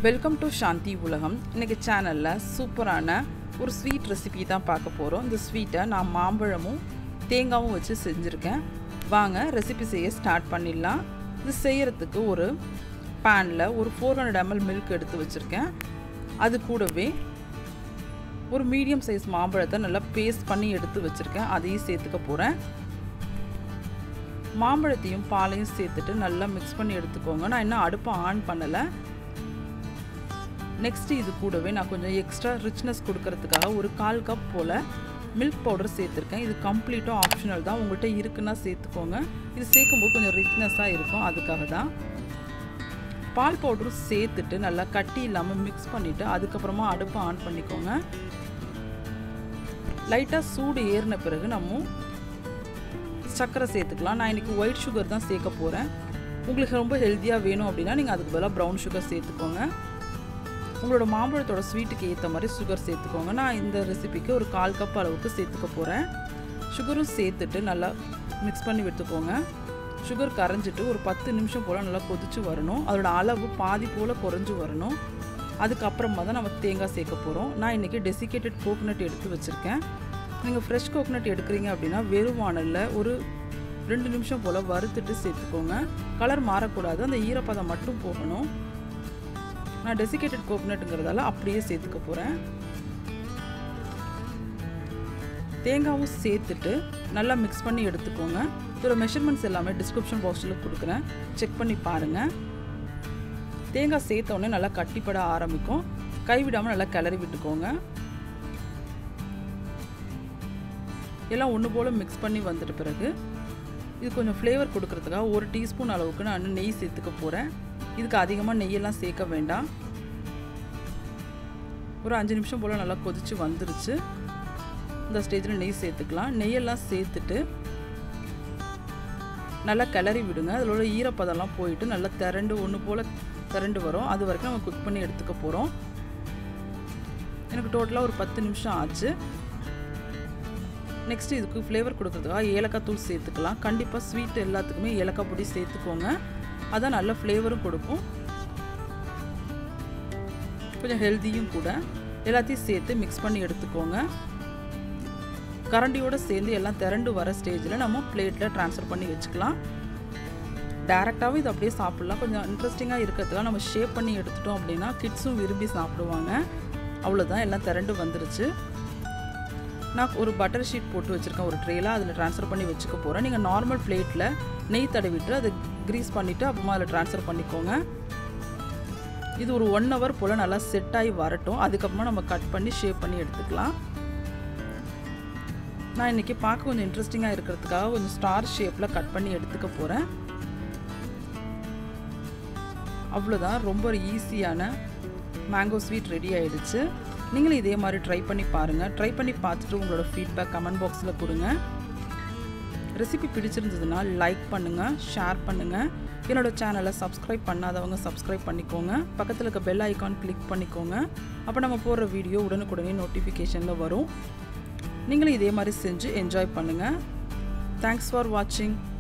welcome to சாந்தி உலகம் இன்றைக்கி சேனலில் சூப்பரான ஒரு ஸ்வீட் ரெசிபி தான் பார்க்க போகிறோம் இந்த ஸ்வீட்டை நான் மாம்பழமும் தேங்காவும் வச்சு செஞ்சுருக்கேன் வாங்க ரெசிபி செய்ய ஸ்டார்ட் பண்ணிடலாம் இது செய்கிறதுக்கு ஒரு பேனில் ஒரு ஃபோர் ஹண்ட்ரட் எம்எல் மில்க் எடுத்து வச்சுருக்கேன் அது கூடவே ஒரு மீடியம் சைஸ் மாம்பழத்தை நல்லா பேஸ்ட் பண்ணி எடுத்து வச்சுருக்கேன் அதையும் சேர்த்துக்க போகிறேன் மாம்பழத்தையும் பாலையும் சேர்த்துட்டு நல்லா மிக்ஸ் பண்ணி எடுத்துக்கோங்க நான் இன்னும் அடுப்பை ஆன் பண்ணலை நெக்ஸ்ட்டு இது கூடவே நான் கொஞ்சம் எக்ஸ்ட்ரா ரிச்னஸ் கொடுக்கறதுக்காக ஒரு கால் கப் போல் மில்க் பவுடர் சேர்த்துருக்கேன் இது கம்ப்ளீட்டாக ஆப்ஷனல் தான் உங்கள்கிட்ட இருக்குன்னா சேர்த்துக்கோங்க இது சேர்க்கும்போது கொஞ்சம் ரிச்னஸாக இருக்கும் அதுக்காக தான் பால் பவுடரும் சேர்த்துட்டு நல்லா கட்டி இல்லாமல் மிக்ஸ் பண்ணிவிட்டு அதுக்கப்புறமா அடுப்பை ஆன் பண்ணிக்கோங்க லைட்டாக சூடு ஏறின பிறகு நம்ம சர்க்கரை சேர்த்துக்கலாம் நான் இன்றைக்கி ஒயிட் சுகர் தான் சேர்க்க போகிறேன் உங்களுக்கு ரொம்ப ஹெல்த்தியாக வேணும் அப்படின்னா நீங்கள் அதுக்கு பதிலாக ப்ரௌன் சுகர் சேர்த்துக்கோங்க உங்களோட மாம்பழத்தோட ஸ்வீட்டுக்கு ஏற்ற மாதிரி சுகர் சேர்த்துக்கோங்க நான் இந்த ரெசிபிக்கு ஒரு கால் கப் அளவுக்கு சேர்த்துக்க போகிறேன் சுகரும் சேர்த்துட்டு நல்லா மிக்ஸ் பண்ணி எடுத்துக்கோங்க சுகர் கரைஞ்சிட்டு ஒரு பத்து நிமிஷம் போல் நல்லா கொதிச்சு வரணும் அதோட அளவு பாதி போல் குறைஞ்சி வரணும் அதுக்கப்புறமா தான் நம்ம தேங்காய் சேர்க்க போகிறோம் நான் இன்றைக்கி டெசிகேட்டட் கோகனட் எடுத்து வச்சுருக்கேன் நீங்கள் ஃப்ரெஷ் கோகனட் எடுக்கிறீங்க அப்படின்னா வெறும் வானலில் ஒரு ரெண்டு நிமிஷம் போல் வறுத்துட்டு சேர்த்துக்கோங்க கலர் மாறக்கூடாது அந்த ஈரப்பதம் மட்டும் போகணும் நான் டெசிகேட்டட் கோகனட்டுங்கிறதால அப்படியே சேர்த்துக்க போகிறேன் தேங்காவும் சேர்த்துட்டு நல்லா மிக்ஸ் பண்ணி எடுத்துக்கோங்க இதோட மெஷர்மெண்ட்ஸ் எல்லாமே டிஸ்கிரிப்ஷன் பாக்ஸில் கொடுக்குறேன் செக் பண்ணி பாருங்கள் தேங்காய் சேர்த்த உடனே நல்லா கட்டிப்பட ஆரம்பிக்கும் கைவிடாமல் நல்லா கிளறி விட்டுக்கோங்க எல்லாம் ஒன்று போல் மிக்ஸ் பண்ணி வந்துட்ட பிறகு இது கொஞ்சம் ஃப்ளேவர் கொடுக்கறதுக்காக ஒரு டீஸ்பூன் அளவுக்கு நான் நெய் சேர்த்துக்க போகிறேன் இதுக்கு அதிகமாக நெய்யெல்லாம் சேர்க்க வேண்டாம் ஒரு அஞ்சு நிமிஷம் போல் நல்லா கொதித்து வந்துருச்சு இந்த ஸ்டேஜில் நெய் சேர்த்துக்கலாம் நெய்யெல்லாம் சேர்த்துட்டு நல்லா கிளறி விடுங்க அதில் உள்ள ஈரப்பதம்லாம் போயிட்டு நல்லா திரண்டு ஒன்று போல் திரண்டு வரும் அது வரைக்கும் நம்ம குக் பண்ணி எடுத்துக்க போகிறோம் எனக்கு டோட்டலாக ஒரு பத்து நிமிஷம் ஆச்சு நெக்ஸ்ட் இதுக்கு ஃப்ளேவர் கொடுக்கறதுக்காக ஏலக்காய் தூள் சேர்த்துக்கலாம் கண்டிப்பாக ஸ்வீட் எல்லாத்துக்குமே ஏலக்காய் பொடி சேர்த்துக்கோங்க அதான் நல்ல ஃப்ளேவரும் கொடுக்கும் கொஞ்சம் ஹெல்த்தியும் கூட எல்லாத்தையும் சேர்த்து மிக்ஸ் பண்ணி எடுத்துக்கோங்க கரண்டியோடு சேர்ந்து எல்லாம் திரண்டு வர ஸ்டேஜில் நம்ம பிளேட்டில் ட்ரான்ஸ்ஃபர் பண்ணி வச்சுக்கலாம் டேரெக்டாகவும் இது அப்படியே சாப்பிட்லாம் கொஞ்சம் இன்ட்ரெஸ்டிங்காக இருக்கிறதுக்காக நம்ம ஷேப் பண்ணி எடுத்துட்டோம் அப்படின்னா கிட்ஸும் விரும்பி சாப்பிடுவாங்க அவ்வளோதான் எல்லாம் திரண்டு வந்துருச்சு நான் ஒரு பட்டர் ஷீட் போட்டு வச்சுருக்கேன் ஒரு ட்ரேயில் அதில் ட்ரான்ஸ்ஃபர் பண்ணி வச்சுக்க போகிறேன் நீங்கள் நார்மல் பிளேட்டில் நெய் தடவிட்டு அதை க்ரீஸ் பண்ணிவிட்டு அப்புறமா அதில் ட்ரான்ஸ்ஃபர் பண்ணிக்கோங்க இது ஒரு ஒன் ஹவர் போல் நல்லா செட் ஆகி வரட்டும் அதுக்கப்புறமா நம்ம கட் பண்ணி ஷேப் பண்ணி எடுத்துக்கலாம் நான் இன்றைக்கி பார்க்க கொஞ்சம் இன்ட்ரெஸ்டிங்காக இருக்கிறதுக்காக கொஞ்சம் ஸ்டார் ஷேப்பில் கட் பண்ணி எடுத்துக்க போகிறேன் அவ்வளோதான் ரொம்ப ஈஸியான மேங்கோ ஸ்வீட் ரெடி ஆகிடுச்சு நீங்களும் இதே மாதிரி ட்ரை பண்ணி பாருங்கள் ட்ரை பண்ணி பார்த்துட்டு உங்களோட ஃபீட்பேக் கமெண்ட் பாக்ஸில் கொடுங்க ரெசிபி பிடிச்சிருந்ததுன்னா லைக் பண்ணுங்கள் ஷேர் பண்ணுங்கள் என்னோடய சேனலை சப்ஸ்கிரைப் பண்ணாதவங்க சப்ஸ்கிரைப் பண்ணிக்கோங்க பக்கத்தில் இருக்க பெல் ஐக்கான் கிளிக் பண்ணிக்கோங்க அப்போ நம்ம போடுற வீடியோ உடனுக்குடனே நோட்டிஃபிகேஷனில் வரும் நீங்களும் இதே மாதிரி செஞ்சு என்ஜாய் பண்ணுங்கள் தேங்க்ஸ் ஃபார் வாட்சிங்